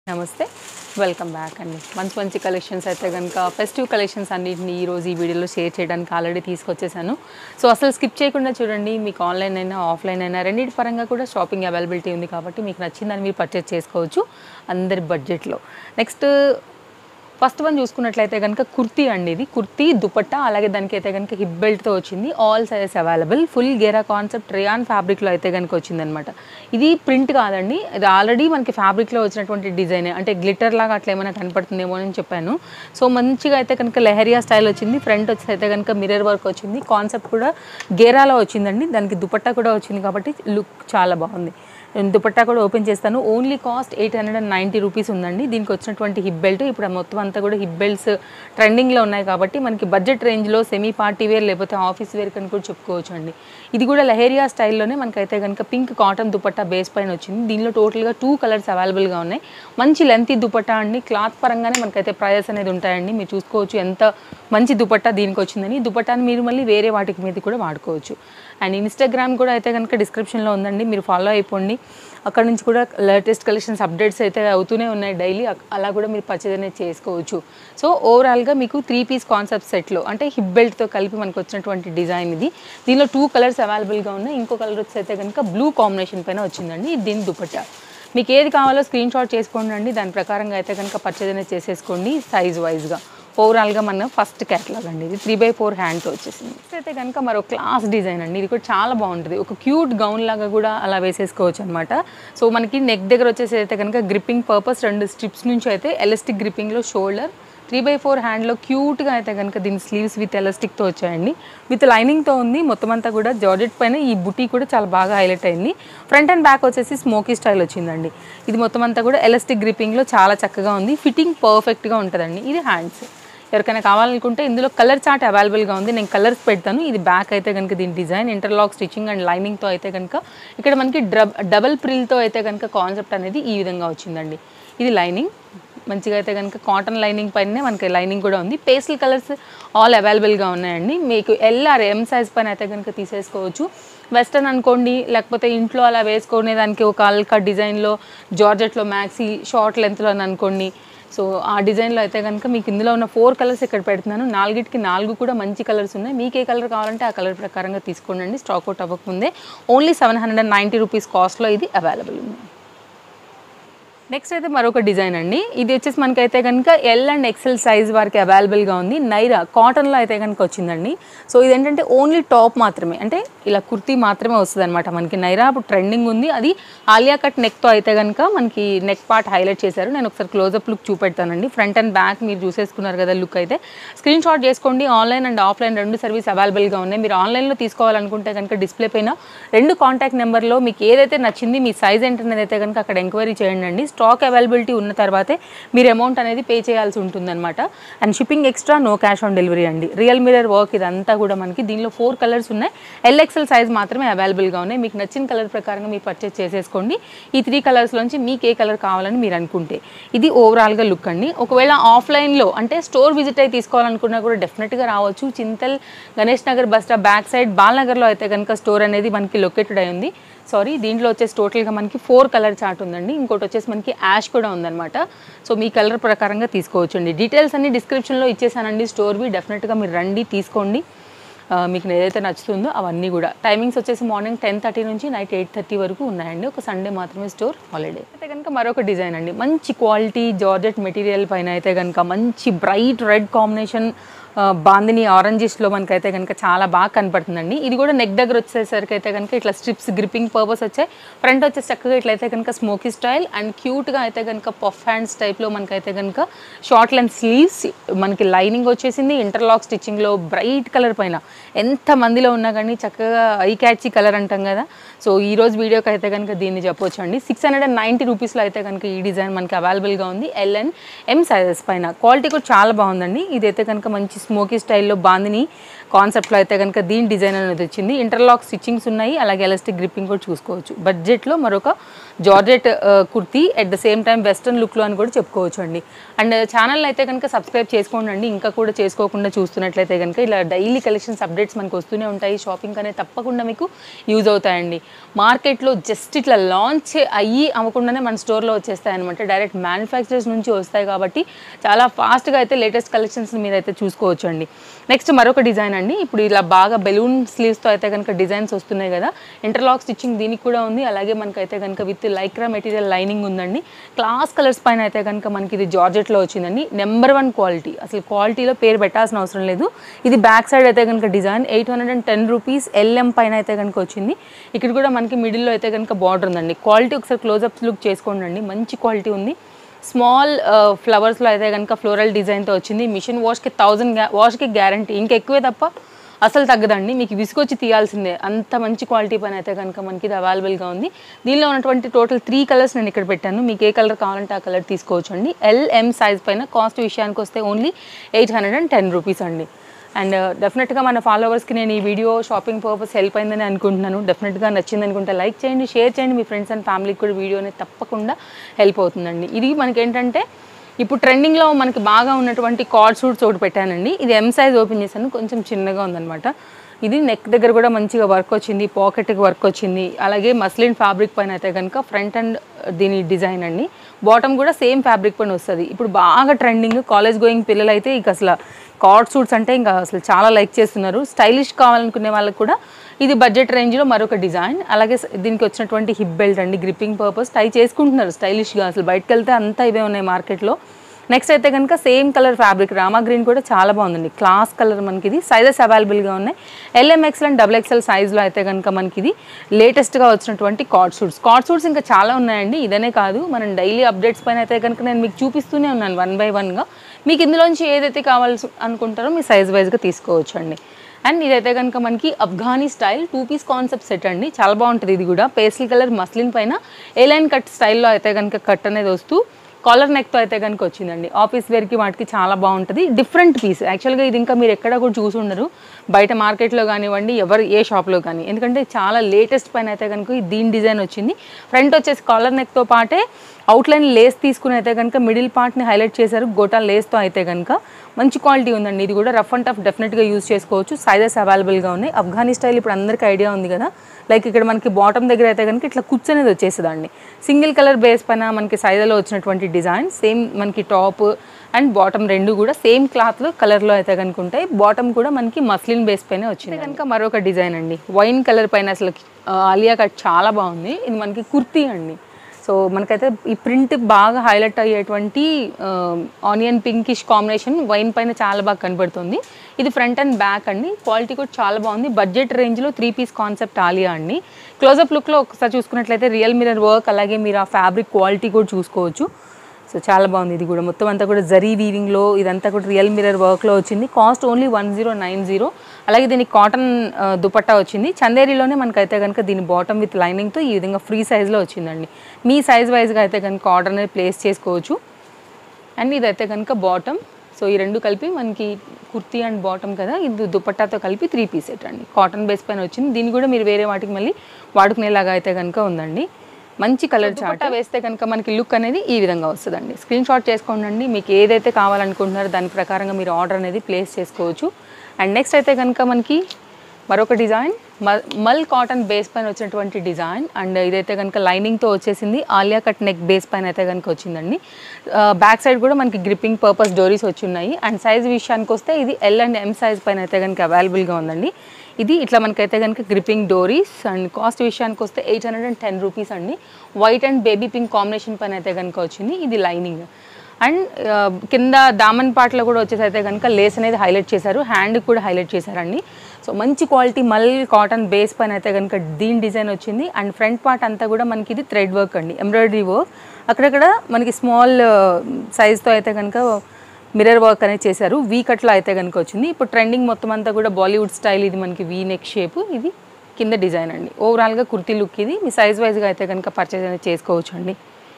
నమస్తే welcome back అండి మంచి మంచి కలెక్షన్స్ అయితే కనుక ఫెస్టివ్ కలెక్షన్స్ అన్నింటిని ఈరోజు ఈ వీడియోలో షేర్ చేయడానికి ఆల్రెడీ తీసుకొచ్చేసాను సో అసలు స్కిప్ చేయకుండా చూడండి మీకు ఆన్లైన్ అయినా ఆఫ్లైన్ అయినా రెండింటి పరంగా కూడా షాపింగ్ అవైలబిలిటీ ఉంది కాబట్టి మీకు నచ్చిందని మీరు పర్చేస్ చేసుకోవచ్చు అందరి బడ్జెట్లో నెక్స్ట్ ఫస్ట్ వన్ చూసుకున్నట్లయితే కనుక కుర్తీ అండి ఇది కుర్తీ దుపట్టా అలాగే దానికి అయితే కనుక హిప్ బెల్ట్తో వచ్చింది ఆల్ సైజెస్ అవైలబుల్ ఫుల్ గేరా కాన్సెప్ట్ రియాన్ ఫ్యాబ్రిక్లో అయితే కనుక వచ్చిందనమాట ఇది ప్రింట్ కాదండి ఇది ఆల్రెడీ మనకి ఫ్యాబ్రిక్లో వచ్చినటువంటి డిజైన్ అంటే గ్లిటర్ లాగా అట్లా ఏమైనా కనపడుతుందేమో అని చెప్పాను సో మంచిగా అయితే కనుక లెహరియా స్టైల్ వచ్చింది ఫ్రంట్ వచ్చి అయితే కనుక మిర్రర్ వర్క్ వచ్చింది కాన్సెప్ట్ కూడా గేరాలో వచ్చిందండి దానికి దుపట్టా కూడా వచ్చింది కాబట్టి లుక్ చాలా బాగుంది నేను దుపట్టా కూడా ఓపెన్ చేస్తాను only cost eight hundred and ninety rupees ఉందండి దీనికి వచ్చినటువంటి హిప్ బెల్ట్ ఇప్పుడు ఆ మొత్తం అంతా కూడా హిప్ బెల్ట్స్ ట్రెండింగ్లో ఉన్నాయి కాబట్టి మనకి బడ్జెట్ రేంజ్లో సెమీ పార్టీ వేర్ లేకపోతే ఆఫీస్ వేర్ కని కూడా చెప్పుకోవచ్చు అండి ఇది కూడా లహేరియా స్టైల్లోనే మనకైతే కనుక పింక్ కాటన్ దుపట్టా బేస్ పైన వచ్చింది దీనిలో టోటల్గా టూ కలర్స్ అవైలబుల్గా ఉన్నాయి మంచి లెంతీ దుపట్టా అండి క్లాత్ పరంగానే మనకైతే ప్రైజెస్ అనేది ఉంటాయండి మీరు చూసుకోవచ్చు ఎంత మంచి దుపట్టా దీనికి వచ్చిందని ఈ దుపట్టాని మీరు మళ్ళీ వేరే వాటికి మీద కూడా వాడుకోవచ్చు అండ్ ఇన్స్టాగ్రామ్ కూడా అయితే కనుక డిస్క్రిప్షన్లో ఉందండి మీరు ఫాలో అయిపోండి అక్కడ నుంచి కూడా లేటెస్ట్ కలెక్షన్స్ అప్డేట్స్ అయితే అవుతూనే ఉన్నాయి డైలీ అలా కూడా మీరు పర్చేజ్ అనేది చేసుకోవచ్చు సో ఓవరాల్గా మీకు త్రీ పీస్ కాన్సెప్ట్ సెట్లో అంటే హిప్ బెల్ట్తో కలిపి మనకు వచ్చినటువంటి డిజైన్ ఇది దీనిలో టూ కలర్స్ అవైలబుల్గా ఉన్నాయి ఇంకో కలర్ వచ్చి అయితే కనుక బ్లూ కాంబినేషన్ పైన వచ్చిందండి ఇది దీని దుపట్టా మీకు ఏది కావాలో స్క్రీన్ షాట్ చేసుకోండి అండి దాని ప్రకారంగా అయితే కనుక పర్చేజ్ అనేది చేసేసుకోండి సైజ్ వైజ్గా ఓవరాల్గా మన ఫస్ట్ క్యాటలాగ్ అండి ఇది త్రీ బై ఫోర్ హ్యాండ్తో వచ్చేసింది నెక్స్ట్ అయితే కనుక మరో క్లాస్ డిజైన్ అండి ఇది కూడా చాలా బాగుంటుంది ఒక క్యూట్ గౌన్ లాగా కూడా అలా వేసేసుకోవచ్చు అనమాట సో మనకి నెక్ దగ్గర వచ్చేసి అయితే కనుక గ్రిప్పింగ్ పర్పస్ రెండు స్ట్రిప్స్ నుంచి అయితే ఎలాస్టిక్ గ్రిప్పింగ్లో షోల్డర్ త్రీ బై ఫోర్ హ్యాండ్లో క్యూట్గా అయితే కనుక దీని స్లీవ్స్ విత్ ఎలాస్టిక్తో వచ్చాయండి విత్ లైనింగ్తో ఉంది మొత్తం అంతా కూడా జార్జెట్ పైన ఈ బుటీ కూడా చాలా బాగా హైలైట్ అయింది ఫ్రంట్ అండ్ బ్యాక్ వచ్చేసి స్మోకీ స్టైల్ వచ్చిందండి ఇది మొత్తం అంతా కూడా ఎలాస్టిక్ గ్రిప్పింగ్లో చాలా చక్కగా ఉంది ఫిట్టింగ్ పర్ఫెక్ట్గా ఉంటుందండి ఇది హ్యాండ్స్ ఎవరికైనా కావాలనుకుంటే ఇందులో కలర్ చార్ట్ అవైలబుల్గా ఉంది నేను కలర్స్ పెడతాను ఇది బ్యాక్ అయితే కనుక దీని డిజైన్ ఇంటర్లాక్ స్టిచ్చింగ్ అండ్ లైనింగ్తో అయితే కనుక ఇక్కడ మనకి డ్రబ్ డబల్ ప్రిల్తో అయితే కనుక కాన్సెప్ట్ అనేది ఈ విధంగా వచ్చిందండి ఇది లైనింగ్ మంచిగా అయితే కనుక కాటన్ లైనింగ్ పైనే మనకి లైనింగ్ కూడా ఉంది పేస్టల్ కలర్స్ ఆల్ అవైలబుల్గా ఉన్నాయండి మీకు ఎల్ ఆర్ ఎం సైజ్ పైన అయితే కనుక తీసేసుకోవచ్చు వెస్టర్న్ అనుకోండి లేకపోతే ఇంట్లో అలా వేసుకునే దానికి ఒక అల్కా డిజైన్లో జార్జెట్లో మ్యాక్సీ షార్ట్ లెంత్లో అని అనుకోండి సో ఆ డిజైన్లో అయితే కనుక మీకు ఇందులో ఉన్న ఫోర్ కలర్స్ ఇక్కడ పెడుతున్నాను నాలుగిటికి నాలుగు కూడా మంచి కలర్స్ ఉన్నాయి మీకు ఏ కలర్ కావాలంటే ఆ కలర్ ప్రకారంగా తీసుకోండి స్టాక్ అవుట్ అవ్వకముందే only seven hundred and ninety rupees కాస్ట్లో ఇది అవైలబుల్ ఉంది నెక్స్ట్ అయితే మరొక డిజైన్ అండి ఇది వచ్చేసి మనకైతే కనుక ఎల్ అండ్ ఎక్సెల్ సైజ్ వారికి అవైలబుల్గా ఉంది నైరా కాటన్లో అయితే కనుక వచ్చిందండి సో ఇదేంటంటే ఓన్లీ టాప్ మాత్రమే అంటే ఇలా కుర్తీ మాత్రమే వస్తుంది అనమాట మనకి నైరా ఇప్పుడు ట్రెండింగ్ ఉంది అది ఆలియా కట్ నెక్తో అయితే కనుక మనకి నెక్ పార్ట్ హైలైట్ చేశారు నేను ఒకసారి క్లోజప్ లుక్ చూపెడతానండి ఫ్రంట్ అండ్ బ్యాక్ మీరు చూసేసుకున్నారు కదా లుక్ అయితే స్క్రీన్ షాట్ చేసుకోండి ఆన్లైన్ అండ్ ఆఫ్లైన్ రెండు సర్వీస్ అవైలబుల్గా ఉన్నాయి మీరు ఆన్లైన్లో తీసుకోవాలనుకుంటే కనుక డిస్ప్లే పైన రెండు కాంటాక్ట్ నెంబర్లో మీకు ఏదైతే నచ్చింది మీ సైజ్ ఏంటనేది అయితే కనుక అక్కడ ఎంక్వైరీ చేయండి అండి స్టాక్ అవైలబిలిటీ ఉన్న తర్వాతే మీరు అమౌంట్ అనేది పే చేయాల్సి ఉంటుందన్నమాట and shipping extra no cash on delivery అండి రియల్ మిరర్ వర్క్ ఇదంతా కూడా మనకి దీనిలో ఫోర్ కలర్స్ ఉన్నాయి ఎల్ఎక్సెల్ సైజ్ మాత్రమే అవైలబుల్గా ఉన్నాయి మీకు నచ్చిన కలర్ ప్రకారంగా మీరు పర్చేస్ చేసేసుకోండి ఈ త్రీ కలర్స్లోంచి మీకు ఏ కలర్ కావాలని మీరు అనుకుంటే ఇది ఓవరాల్గా లుక్ అండి ఒకవేళ ఆఫ్లైన్లో అంటే స్టోర్ విజిట్ అయి తీసుకోవాలనుకున్నా కూడా డెఫినెట్గా రావచ్చు Chintal Ganesh Nagar bus stop back side బాల్నగర్లో అయితే కనుక స్టోర్ అనేది మనకి లొకేటెడ్ అయి ఉంది సారీ దీంట్లో వచ్చేసి టోటల్గా మనకి ఫోర్ కలర్ చార్ట్ ఉందండి ఇంకోటి వచ్చేసి మనకి యాష్ కూడా ఉందన్నమాట సో మీ కలర్ ప్రకారంగా తీసుకోవచ్చు అండి డీటెయిల్స్ అన్ని డిస్క్రిప్షన్లో ఇచ్చేసానండి స్టోర్వి డెఫినెట్గా మీరు రండి తీసుకోండి ఆ, మీకు ఏదైతే నచ్చుతుందో అవన్నీ కూడా టైమింగ్స్ వచ్చేసి మార్నింగ్ టెన్ థర్టీ నుంచి నైట్ ఎయిట్ థర్టీ వరకు ఉన్నాయండి ఒక సండే మాత్రమే స్టోర్ హాలిడే అయితే కనుక మరొక డిజైన్ అండి మంచి క్వాలిటీ జార్జెట్ మెటీరియల్ పైన అయితే కనుక మంచి బ్రైట్ రెడ్ కాంబినేషన్ ఆ, బాందిని ఆరెంజెస్లో మనకైతే కనుక చాలా బాగా కనపడుతుందండి ఇది కూడా నెక్ దగ్గర వచ్చేసరికి అయితే కనుక ఇట్లా స్ట్రిప్స్ గ్రిప్పింగ్ పర్పస్ వచ్చాయి ఫ్రంట్ వచ్చేసి చక్కగా ఇట్లయితే కనుక స్మోకీ స్టైల్ అండ్ క్యూట్గా అయితే కనుక పఫ్ హ్యాండ్స్ టైప్లో మనకైతే కనుక షార్ట్ లెంత్ స్లీవ్స్ మనకి లైనింగ్ వచ్చేసింది ఇంటర్లాక్ స్టిచ్చింగ్లో బ్రైట్ కలర్ పైన ఎంత మందిలో ఉన్నా కానీ చక్కగా ఐ క్యాచీ కలర్ అంటాం కదా సో ఈ రోజు వీడియోకి అయితే కనుక దీన్ని చెప్పొచ్చు అండి సిక్స్ హండ్రెడ్ అండ్ నైంటీ రూపీస్లో అయితే కనుక ఈ డిజైన్ మనకి అవైలబుల్గా ఉంది ఎల్ అండ్ ఎం సైజెస్ పైన క్వాలిటీ కూడా చాలా బాగుందండి ఇదైతే కనుక మంచి స్మోకీ స్టైల్లో బాందిని కాన్సెప్ట్లో అయితే కనుక దీని డిజైన్ అనేది వచ్చింది ఇంటర్లాక్ స్టిచ్చింగ్స్ ఉన్నాయి అలాగే ఎలాస్టిక్ గ్రిప్పింగ్ కూడా చూసుకోవచ్చు బడ్జెట్లో మరొక georgette kurti at the same time western లుక్లో అని కూడా చెప్పుకోవచ్చు అండి అండ్ ఛానల్ అయితే కనుక సబ్స్క్రైబ్ చేసుకోండి అండి ఇంకా కూడా చేసుకోకుండా చూస్తున్నట్లయితే కనుక ఇలా డైలీ కలెక్షన్స్ అప్డేట్స్ మనకు వస్తూనే ఉంటాయి షాపింగ్ అనేది తప్పకుండా మీకు యూజ్ అవుతాయండి మార్కెట్లో జస్ట్ ఇట్లా లాంచ్ అయ్యి అవ్వకుండానే మన స్టోర్లో వచ్చేస్తాయి అనమాట డైరెక్ట్ మ్యానుఫ్యాక్చరర్స్ నుంచి వస్తాయి కాబట్టి చాలా ఫాస్ట్గా అయితే లేటెస్ట్ కలెక్షన్స్ మీద అయితే చూసుకోవచ్చు అండి నెక్స్ట్ మరొక డిజైన్ అండి ఇప్పుడు ఇలా బాగా బెలూన్ స్లీవ్స్తో అయితే కనుక డిజైన్స్ వస్తున్నాయి కదా ఇంటర్లాక్ స్టిచ్చింగ్ దీనికి కూడా ఉంది అలాగే మనకైతే కనుక విత్ లైక్రా మెటీరియల్ లైనింగ్ ఉందండి క్లాస్ కలర్స్ పైన అయితే కనుక మనకి ఇది జార్జెట్లో వచ్చిందండి నెంబర్ వన్ క్వాలిటీ అసలు క్వాలిటీలో పేరు పెట్టాల్సిన అవసరం లేదు ఇది బ్యాక్ సైడ్ అయితే కనుక design eight hundred and ten rupees L M పైన అయితే కనుక వచ్చింది ఇక్కడ కూడా మనకి మిడిల్లో అయితే కనుక బార్డర్ ఉందండి క్వాలిటీ ఒకసారి క్లోజప్ లుక్ చేసుకోండి అండి మంచి క్వాలిటీ ఉంది స్మాల్ ఫ్లవర్స్లో అయితే కనుక ఫ్లోరల్ డిజైన్తో వచ్చింది మిషన్ వాష్కి థౌజండ్ వాష్కి గ్యారంటీ ఇంకా ఎక్కువే తప్ప అసలు తగ్గదండి మీకు విసుకొచ్చి తీయాల్సిందే అంత మంచి క్వాలిటీ పైన అయితే కనుక మనకి ఇది అవైలబుల్గా ఉంది దీనిలో ఉన్నటువంటి టోటల్ త్రీ కలర్స్ నేను ఇక్కడ పెట్టాను మీకు ఏ కలర్ కావాలంటే ఆ కలర్ తీసుకోవచ్చు అండి ఎల్ఎం సైజ్ పైన కాస్ట్ విషయానికి వస్తే only eight hundred and ten rupees అండి అండ్ డెఫినెట్గా మన ఫాలోవర్స్కి నేను ఈ వీడియో షాపింగ్ పర్పస్ హెల్ప్ అయిందని అనుకుంటున్నాను డెఫినెట్గా నచ్చింది అనుకుంటే లైక్ చేయండి షేర్ చేయండి మీ ఫ్రెండ్స్ అండ్ ఫ్యామిలీకి కూడా వీడియో అనేది తప్పకుండా హెల్ప్ అవుతుందండి ఇది మనకి ఏంటంటే ఇప్పుడు ట్రెండింగ్లో మనకి బాగా ఉన్నటువంటి కార్డ్ సూట్స్ ఒకటి పెట్టానండి ఇది ఎం సైజ్ ఓపెన్ చేశాను కొంచెం చిన్నగా ఉందన్నమాట ఇది నెక్ దగ్గర కూడా మంచిగా వర్క్ వచ్చింది పాకెట్కి వర్క్ వచ్చింది అలాగే మస్లిన్ ఫ్యాబ్రిక్ పైన అయితే కనుక ఫ్రంట్ అండ్ దీని డిజైన్ అండి బాటమ్ కూడా సేమ్ ఫ్యాబ్రిక్ పైన వస్తుంది ఇప్పుడు బాగా ట్రెండింగ్ కాలేజ్ గోయింగ్ పిల్లలు అయితే ఇక అసలు కార్డ్ సూట్స్ అంటే ఇంకా అసలు చాలా లైక్ చేస్తున్నారు స్టైలిష్ కావాలనుకునే వాళ్ళకి కూడా ఇది బడ్జెట్ రేంజ్లో మరొక డిజైన్ అలాగే స- దీనికి వచ్చినటువంటి హిప్ బెల్ట్ అండి గ్రిప్పింగ్ పర్పస్ టై చేసుకుంటున్నారు స్టైలిష్గా అసలు బయటకు వెళ్తే అంతా ఇవే ఉన్నాయి మార్కెట్లో నెక్స్ట్ అయితే కనుక same colour fabric rama green కూడా చాలా బాగుందండి క్లాస్ కలర్ మనకి ఇది సైజెస్ అవైలబుల్గా ఉన్నాయి ఎల్ఎంఎక్స్ఎల్ అండ్ డబుల్ ఎక్స్ఎల్ సైజ్లో అయితే కనుక మనకి ఇది లేటెస్ట్గా వచ్చినటువంటి కార్డ్ సూట్స్ కార్డ్ సూట్స్ ఇంకా చాలా ఉన్నాయండి ఇదనే కాదు మనం డైలీ అప్డేట్స్ పైన అయితే కనుక నేను మీకు చూపిస్తూనే ఉన్నాను వన్ బై వన్గా మీకు ఇందులోంచి ఏదైతే కావాల్సి అనుకుంటారో మీ సైజ్ వైజ్గా తీసుకోవచ్చు అండి అండ్ ఇదైతే కనుక మనకి Afghani style two piece concept set అండి చాలా బాగుంటుంది ఇది కూడా పేస్టల్ కలర్ మస్లిన్ పైన ఏ లైన్ కట్ స్టైల్లో అయితే కనుక కట్ అనేది వస్తూ కాలర్ నెక్తో అయితే కనుక వచ్చిందండి ఆఫీస్ వేర్కి వాటికి చాలా బాగుంటుంది డిఫరెంట్ పీస్ యాక్చువల్గా ఇది ఇంకా మీరు ఎక్కడ కూడా చూసి ఉండరు బయట మార్కెట్లో కానివ్వండి ఎవరు ఏ షాప్లో కానీ ఎందుకంటే చాలా లేటెస్ట్ పైన అయితే కనుక ఈ దీని డిజైన్ వచ్చింది ఫ్రంట్ వచ్చేసి కాలర్ నెక్తో పాటే అవుట్లైన్ లేస్ తీసుకుని అయితే కనుక మిడిల్ పార్ట్ని హైలైట్ చేశారు గోటా లేస్తో అయితే కనుక మంచి క్వాలిటీ ఉందండి ఇది కూడా రఫ్ అండ్ టఫ్ డెఫినెట్గా యూజ్ చేసుకోవచ్చు సైజెస్ అవైలబుల్గా ఉన్నాయి అఫ్ఘానీ స్టైల్ ఇప్పుడు అందరికీ ఐడియా ఉంది కదా లైక్ ఇక్కడ మనకి బాటమ్ దగ్గర అయితే కనుక ఇట్లా కుచ్చు అనేది వచ్చేసేదండి సింగిల్ కలర్ బేస్ పైన మనకి సైజులో వచ్చినటువంటి డిజైన్ సేమ్ మనకి టాప్ అండ్ బాటమ్ రెండు కూడా సేమ్ క్లాత్లో కలర్లో అయితే కనుక ఉంటాయి బాటమ్ కూడా మనకి మస్లిన్ బేస్ పైన వచ్చింది కనుక మరొక డిజైన్ అండి వైన్ కలర్ పైన అసలు ఆ, ఆలియా కట్ చాలా బాగుంది ఇది మనకి కుర్తీ అండి సో మనకైతే ఈ ప్రింట్ బాగా హైలైట్ అయ్యేటువంటి ఆనియన్ పింకిష్ కాంబినేషన్ వైన్ పైన చాలా బాగా కనబడుతుంది ఇది ఫ్రంట్ అండ్ బ్యాక్ అండి క్వాలిటీ కూడా చాలా బాగుంది బడ్జెట్ రేంజ్లో త్రీ పీస్ కాన్సెప్ట్ ఆలియా అండి క్లోజప్ లుక్లో ఒకసారి చూసుకున్నట్లయితే రియల్ మిరర్ వర్క్ అలాగే మీరు ఆ ఫ్యాబ్రిక్ క్వాలిటీ కూడా చూసుకోవచ్చు సో చాలా బాగుంది ఇది కూడా మొత్తం అంతా కూడా జరీ వీవింగ్లో ఇదంతా కూడా రియల్ మిరర్ వర్క్లో వచ్చింది cost only one zero nine zero అలాగే దీనికి కాటన్ ఆ, దుపట్టా వచ్చింది చందేరిలోనే మనకైతే కనుక దీని బాటమ్ విత్ లైనింగ్తో ఈ విధంగా ఫ్రీ సైజ్లో వచ్చిందండి మీ సైజ్ వైజ్గా అయితే కనుక ఆర్డర్ అనేది ప్లేస్ చేసుకోవచ్చు అండ్ ఇదైతే కనుక బాటమ్ సో ఈ రెండు కలిపి మనకి కుర్తీ అండ్ బాటమ్ కదా ఇది దుపట్టాతో కలిపి త్రీ పీస్ సెట్ అండి కాటన్ బేస్ పైన వచ్చింది దీన్ని కూడా మీరు వేరే వాటికి మళ్ళీ వాడుకునేలాగా అయితే కనుక ఉందండి మంచి కలర్ చాట్ వేస్తే కనుక మనకి లుక్ అనేది ఈ విధంగా వస్తుందండి స్క్రీన్ షాట్ చేసుకోండి మీకు ఏదైతే కావాలనుకుంటున్నారో దాని ప్రకారంగా మీరు ఆర్డర్ అనేది ప్లేస్ చేసుకోవచ్చు అండ్ నెక్స్ట్ అయితే కనుక మనకి మరొక డిజైన్ మల్ మల్ కాటన్ బేస్ పైన వచ్చినటువంటి డిజైన్ అండ్ ఇదైతే కనుక లైనింగ్తో వచ్చేసింది ఆలియా కట్ నెక్ బేస్ పైన అయితే కనుక వచ్చిందండి బ్యాక్ సైడ్ కూడా మనకి గ్రిప్పింగ్ పర్పస్ డోరీస్ వచ్చి ఉన్నాయి అండ్ సైజ్ విషయానికి వస్తే ఇది ఎల్ అండ్ ఎం సైజ్ పైన అయితే కనుక అవైలబుల్గా ఉందండి ఇది ఇట్లా మనకైతే కనుక గ్రిప్పింగ్ డోరీస్ అండ్ కాస్ట్ విషయానికి వస్తే eight hundred and ten rupees అండి white and baby pink combination పైన అయితే కనుక వచ్చింది ఇది లైనింగ్ అండ్ ఆ, కింద దామన్ పాటలో కూడా వచ్చేసి అయితే కనుక లేస్ అనేది హైలైట్ చేశారు హ్యాండ్ కూడా హైలైట్ చేశారండి సో మంచి క్వాలిటీ మల్ కాటన్ బేస్ పైన అయితే కనుక దీని డిజైన్ వచ్చింది అండ్ ఫ్రంట్ పార్ట్ అంతా కూడా మనకి ఇది థ్రెడ్ వర్క్ అండి ఎంబ్రాయిడరీ వర్క్ అక్కడక్కడ మనకి స్మాల్ సైజ్తో అయితే కనుక మిర్రర్ వర్క్ అనేది చేశారు వీ కట్లో అయితే కనుక వచ్చింది ఇప్పుడు ట్రెండింగ్ మొత్తం అంతా కూడా బాలీవుడ్ స్టైల్ ఇది మనకి వీ నెక్ షేప్ ఇది కింద డిజైన్ అండి ఓవరాల్గా కుర్తీ లుక్ ఇది మీ సైజ్ వైజ్గా అయితే కనుక పర్చేజ్ అనేది చేసుకోవచ్చు అండి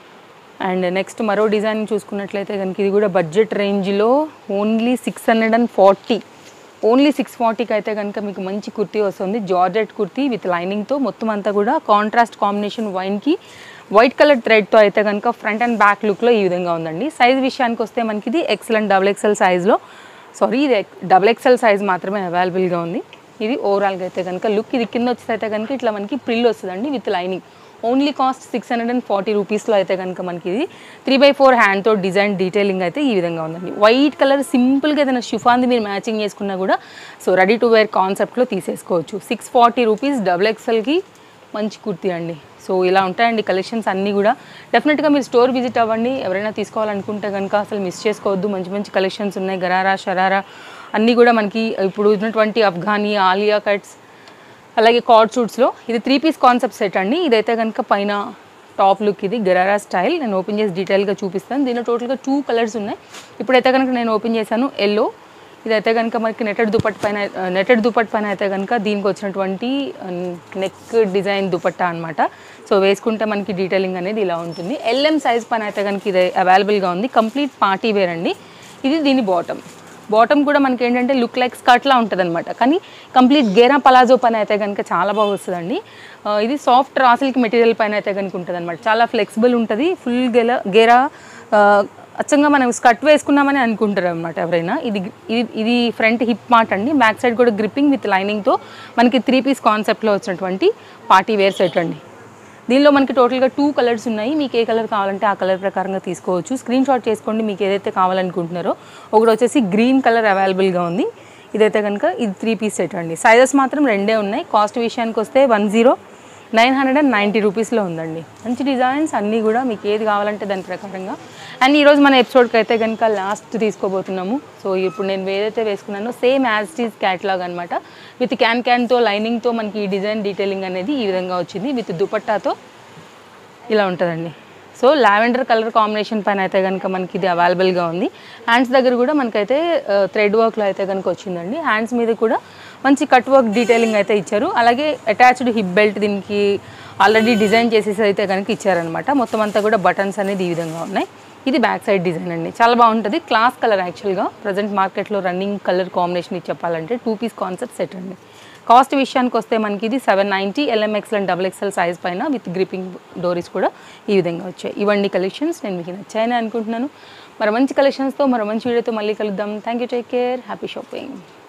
అండ్ నెక్స్ట్ మరో డిజైన్ చూసుకున్నట్లయితే కనుక ఇది కూడా బడ్జెట్ రేంజ్లో only six hundred and forty only six ఫార్టీకి అయితే కనుక మీకు మంచి కుర్తీ వస్తుంది జార్జెట్ కుర్తీ విత్ లైనింగ్తో మొత్తం అంతా కూడా కాంట్రాస్ట్ కాంబినేషన్ వైన్కి వైట్ కలర్ థ్రెడ్తో అయితే కనుక ఫ్రంట్ అండ్ బ్యాక్ లుక్లో ఈ విధంగా ఉందండి సైజ్ విషయానికి వస్తే మనకి ఇది ఎక్సలెంట్ డబుల్ ఎక్సెల్ సైజ్లో సారీ ఇది డబుల్ ఎక్సెల్ సైజ్ మాత్రమే అవైలబుల్గా ఉంది ఇది ఓవరాల్గా అయితే కనుక లుక్ ఇది కింద వచ్చేసి అయితే కనుక ఇట్లా మనకి ప్రిల్ వస్తుందండి with lining only cost six hundred and forty రూపీస్లో అయితే కనుక మనకి ఇది త్రీ బై ఫోర్ హ్యాండ్తో డిజైన్ డీటెయిలింగ్ అయితే ఈ విధంగా ఉందండి వైట్ కలర్ సింపుల్గా ఏదైనా షిఫాన్ది మీరు మ్యాచింగ్ చేసుకున్నా కూడా సో రెడీ టు వేర్ కాన్సెప్ట్లో తీసేసుకోవచ్చు సిక్స్ ఫార్టీ రూపీస్ డబుల్ ఎక్సెల్కి మంచి కుర్తీ అండి సో ఇలా ఉంటాయండి కలెక్షన్స్ అన్నీ కూడా డెఫినెట్గా మీరు స్టోర్ విజిట్ అవ్వండి ఎవరైనా తీసుకోవాలనుకుంటే కనుక అసలు మిస్ చేసుకోవద్దు మంచి మంచి కలెక్షన్స్ ఉన్నాయి గరారా షరారా అన్నీ కూడా మనకి ఇప్పుడు ఉన్నటువంటి అఫ్ఘానీ ఆలియా కట్స్ అలాగే కార్డ్ సూట్స్లో ఇది త్రీ పీస్ కాన్సెప్ట్ సెట్ అండి ఇదైతే కనుక పైన టాప్ లుక్ ఇది గరారా స్టైల్ నేను ఓపెన్ చేసి డీటెయిల్గా చూపిస్తాను దీనిలో టోటల్గా టూ కలర్స్ ఉన్నాయి ఇప్పుడైతే కనుక నేను ఓపెన్ చేశాను ఎల్లో ఇదైతే కనుక మనకి నెటెడ్ దుపట్ పైన నెటెడ్ దుపట్ పైన అయితే కనుక దీనికి వచ్చినటువంటి నెక్ డిజైన్ దుపట్టా అనమాట సో వేసుకుంటే మనకి డీటెయిలింగ్ అనేది ఇలా ఉంటుంది ఎల్ఎం సైజ్ పైన అయితే కనుక ఇది అవైలబుల్గా ఉంది కంప్లీట్ పార్టీ వేర్ అండి ఇది దీని బాటమ్ బాటమ్ కూడా మనకి ఏంటంటే లుక్ లైక్ స్కర్ట్లా ఉంటుంది అనమాట కానీ కంప్లీట్ గేరా పలాజో పైన అయితే కనుక చాలా బాగా వస్తుందండి ఆ, ఇది సాఫ్ట్ రాసిల్క్ మెటీరియల్ పైన అయితే కనుక ఉంటుంది అనమాట చాలా ఫ్లెక్సిబుల్ ఉంటుంది ఫుల్ గేలా గేరా ఆ, అచ్చంగా మనం స్కర్ట్ వేసుకున్నామని అనుకుంటారు అనమాట ఎవరైనా ఇది ఇది ఇది ఫ్రంట్ హిప్ మార్ట్ అండి బ్యాక్ సైడ్ కూడా గ్రిప్పింగ్ విత్ లైనింగ్తో మనకి త్రీ పీస్ కాన్సెప్ట్లో వచ్చినటువంటి పార్టీ వేర్ సెట్ అండి దీనిలో మనకి టోటల్గా టూ కలర్స్ ఉన్నాయి మీకు ఏ కలర్ కావాలంటే ఆ కలర్ ప్రకారంగా తీసుకోవచ్చు స్క్రీన్ షాట్ చేసుకోండి మీకు ఏదైతే కావాలనుకుంటున్నారో ఒకటి వచ్చేసి గ్రీన్ కలర్ అవైలబుల్గా ఉంది ఇదైతే కనుక ఇది త్రీ పీస్ సెట్ అండి సైజెస్ మాత్రం రెండే ఉన్నాయి కాస్ట్ విషయానికి వస్తే one zero nine hundred and ninety రూపీస్లో ఉందండి మంచి డిజైన్స్ అన్నీ కూడా మీకు ఏది కావాలంటే దాని ప్రకారంగా అండ్ ఈరోజు మన ఎపిసోడ్కి అయితే కనుక లాస్ట్ తీసుకోబోతున్నాము సో ఇప్పుడు నేను ఏదైతే వేసుకున్నానో సేమ్ యాజ్ టీజ్ క్యాట్లాగ్ అనమాట విత్ క్యాన్ క్యాన్తో లైనింగ్తో మనకి ఈ డిజైన్ డీటెయిలింగ్ అనేది ఈ విధంగా వచ్చింది విత్ దుపట్టాతో ఇలా ఉంటుందండి సో లావెండర్ కలర్ కాంబినేషన్ పైన అయితే కనుక మనకి ఇది అవైలబుల్గా ఉంది హ్యాండ్స్ దగ్గర కూడా మనకైతే థ్రెడ్ వర్క్లో అయితే కనుక వచ్చిందండి హ్యాండ్స్ మీద కూడా మంచి కట్ వర్క్ డీటెయిలింగ్ అయితే ఇచ్చారు అలాగే అటాచ్డ్ హిప్ బెల్ట్ దీనికి ఆల్రెడీ డిజైన్ చేసేసి అయితే కనుక ఇచ్చారనమాట మొత్తం అంతా కూడా బటన్స్ అనేది ఈ విధంగా ఉన్నాయి ఇది బ్యాక్ సైడ్ డిజైన్ అండి చాలా బాగుంటుంది క్లాస్ కలర్ యాక్చువల్గా ప్రజెంట్ మార్కెట్లో రన్నింగ్ కలర్ కాంబినేషన్ ఇది చెప్పాలంటే టూ పీస్ కాన్సెప్ట్ సెట్ అండి కాస్ట్ విషయానికి వస్తే మనకి ఇది seven ninety L M XL and double XL size పైన విత్ గ్రిప్పింగ్ డోరీస్ కూడా ఈ విధంగా వచ్చాయి ఇవన్నీ కలెక్షన్స్ నేను మీకు నచ్చాయని అనుకుంటున్నాను మరి మంచి కలెక్షన్స్తో మరో మంచి వీడియోతో మళ్ళీ కలుద్దాం thank you take care happy shopping